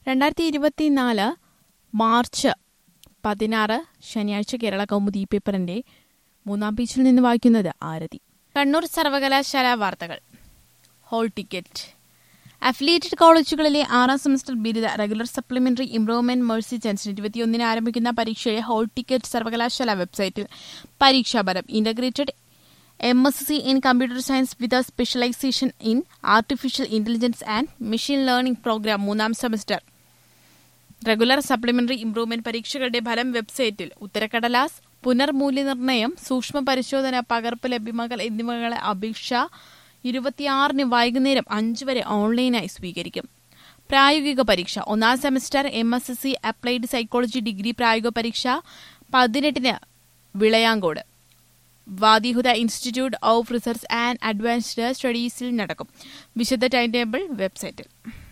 രണ്ടായിരത്തി ഇരുപത്തിനാല് മാർച്ച് പതിനാറ് ശനിയാഴ്ച കേരള കൗമുദി പേപ്പറിന്റെ മൂന്നാം പേജിൽ നിന്ന് വായിക്കുന്നത് ആരതി കണ്ണൂർ സർവകലാശാല വാർത്തകൾ ഹോൾ ടിക്കറ്റ് അഫിലിയേറ്റഡ് കോളേജുകളിലെ ആറാം സെമസ്റ്റർ ബിരുദ റെഗുലർ സപ്ലിമെന്ററി ഇംപ്രൂവ്മെന്റ് മേഴ്സി ചാൻസിന് ഇരുപത്തിയൊന്നിന് ആരംഭിക്കുന്ന പരീക്ഷയെ ഹോൾ ടിക്കറ്റ് സർവകലാശാല വെബ്സൈറ്റിൽ പരീക്ഷാഫലം integrated M S C in computer science with specialisation in artificial intelligence and machine learning programme മൂന്നാം സെമസ്റ്റർ റെഗുലർ സപ്ലിമെന്ററി ഇംപ്രൂവ്മെന്റ് പരീക്ഷകളുടെ ഫലം വെബ്സൈറ്റിൽ ഉത്തരക്കടലാസ് പുനർമൂല്യനിർണ്ണയം സൂക്ഷ്മ പരിശോധന പകർപ്പ് ലഭ്യമാകൽ എന്നിവകളെ അപേക്ഷ ഇരുപത്തിയാറിന് വൈകുന്നേരം അഞ്ച് വരെ ഓൺലൈനായി സ്വീകരിക്കും പ്രായോഗിക പരീക്ഷ ഒന്നാം semester M S S C applied psychology degree പ്രായോഗിക പരീക്ഷ പതിനെട്ടിന് Vilayancode Wadihuda institute of research and advanced സ്റ്റഡീസിൽ നടക്കും വിശദ ടൈം ടേബിൾ വെബ്സൈറ്റിൽ